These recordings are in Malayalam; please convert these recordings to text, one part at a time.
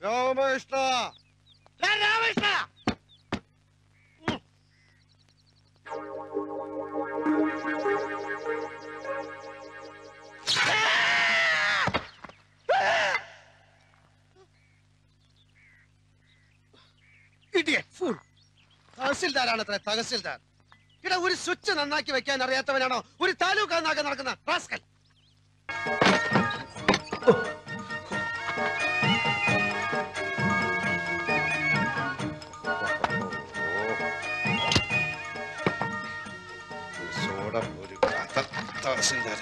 രാമകൃഷ്ണ രാമകൃഷ്ണ ഇഡിയറ്റ് ഫുൾ തഹസിൽദാരാണ് അത്ര തഹസിൽദാർ ഇവിടെ ഒരു സ്വിച്ച് നന്നാക്കി വെക്കാൻ അറിയാത്തവനാണോ ഒരു താലൂക്ക് നന്നാക്കാൻ നടക്കുന്ന റാസ്കൽ സോഡ ഒരു കഥ തഹസിൽദാർ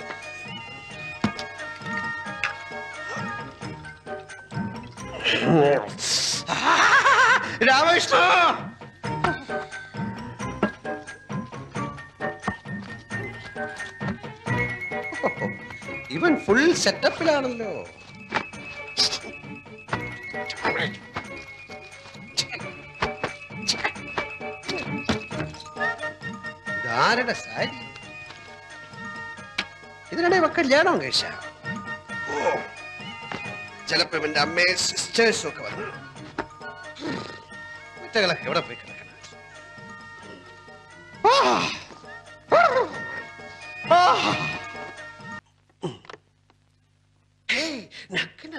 രാമകൃഷ്ണ ഇവൻ ഫുൾ സെറ്റപ്പിലാണല്ലോ ഇതാരുടെ സാരി ഇതിനിടെ ഇവ കല്യാണം കഴിച്ച ഓ ചിലപ്പോ ഇവന്റെ അമ്മയും സിസ്റ്റേഴ്സും ഒക്കെ വന്നു കുറ്റകളൊക്കെ എവിടെ പോയി കിടക്കണം ആ! ആ! ഹേയ്, നക്ക്